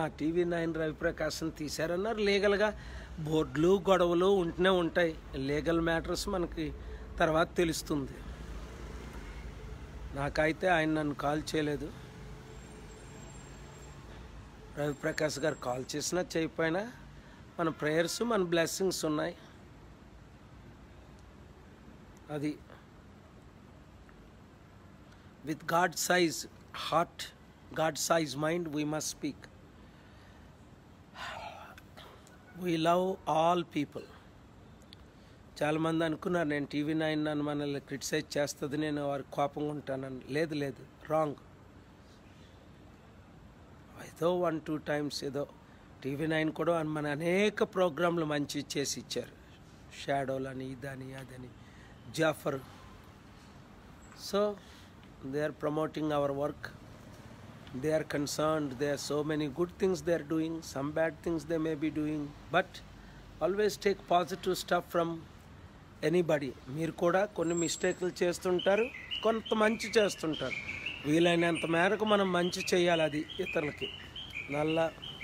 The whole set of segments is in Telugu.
టీవీ నైన్ రవిప్రకాశం తీశారన్నారు లీగల్గా బోర్డులు గొడవలు ఉంటూనే ఉంటాయి లీగల్ మ్యాటర్స్ మనకి తర్వాత తెలుస్తుంది నాకైతే ఆయన నన్ను కాల్ చేయలేదు రవిప్రకాష్ గారు కాల్ చేసినా చేయకపోయినా మన ప్రేయర్స్ మన బ్లెస్సింగ్స్ ఉన్నాయి అది with god size heart god size mind we must speak we love all people చాలామంది అనుకున్నారు నేను టీవీ నైన్ నన్ను మనల్ని క్రిటిసైజ్ చేస్తుంది నేను వారికి కోపంగా ఉంటానని లేదు లేదు రాంగ్ ఏదో వన్ టూ టైమ్స్ ఏదో టీవీ నైన్ కూడా మన అనేక ప్రోగ్రాంలు మంచి చేసి ఇచ్చారు షాడోలని ఇదని అదని Jafar so they are promoting our work they are concerned there are so many good things they are doing some bad things they may be doing but always take positive stuff from anybody మీరు కూడా కొన్ని మిస్టేక్లు చేస్తుంటారు కొంత మంచి చేస్తుంటారు వీలైనంత మేరకు మనం మంచి చేయాలి అది ఇతరులకి నల్ల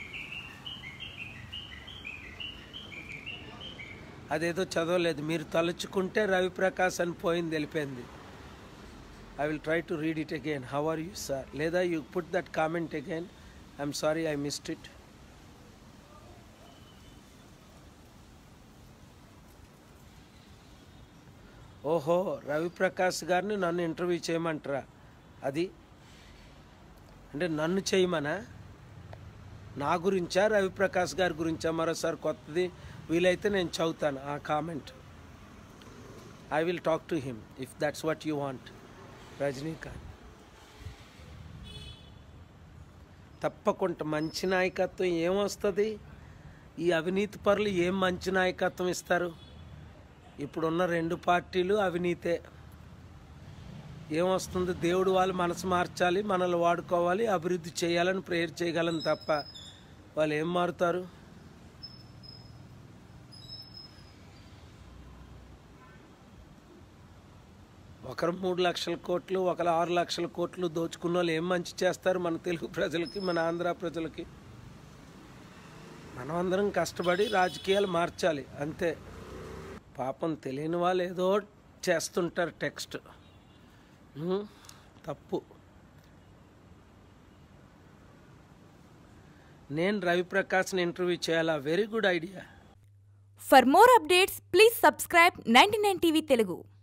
అదేదో చదవలేదు మీరు తలుచుకుంటే రవిప్రకాశ్ అని పోయింది వెళ్ళిపోయింది I will try to read it again. How are you, sir? Leda, you put that comment again. I'm sorry I missed it. ఓహో రవిప్రకాష్ గారిని నన్ను ఇంటర్వ్యూ చేయమంటారా అది అంటే నన్ను చేయమనా నా గురించా రవిప్రకాష్ గారి గురించా మరోసారి కొత్తది వీలైతే నేను చదువుతాను ఆ comment I will talk to him if that's what you want Rajinikanth తప్పకుండా మంచి నాయకత్వం ఏమొస్తుంది ఈ అవినీతి పరులు ఏం మంచి నాయకత్వం ఇస్తారు ఇప్పుడున్న రెండు పార్టీలు అవినీతే ఏమొస్తుంది దేవుడు వాళ్ళు మనసు మార్చాలి మనల్ని వాడుకోవాలి అభివృద్ధి చేయాలని ప్రేయర్ చేయగలను తప్ప వాళ్ళు ఏం మారుతారు ఒకరు మూడు లక్షల కోట్లు ఒకరు ఆరు లక్షల కోట్లు దోచుకున్న వాళ్ళు ఏం మంచి చేస్తారు మన తెలుగు ప్రజలకి మన ఆంధ్ర ప్రజలకి మనం అందరం కష్టపడి రాజకీయాలు మార్చాలి అంతే పాపం తెలియని వాళ్ళు ఏదో చేస్తుంటారు టెక్స్ట్ ఉమ్, తప్పు నేను రవిప్రకాష్ని ఇంటర్వ్యూ చేయాలా very good idea For more updates, please subscribe 99 TV Telugu.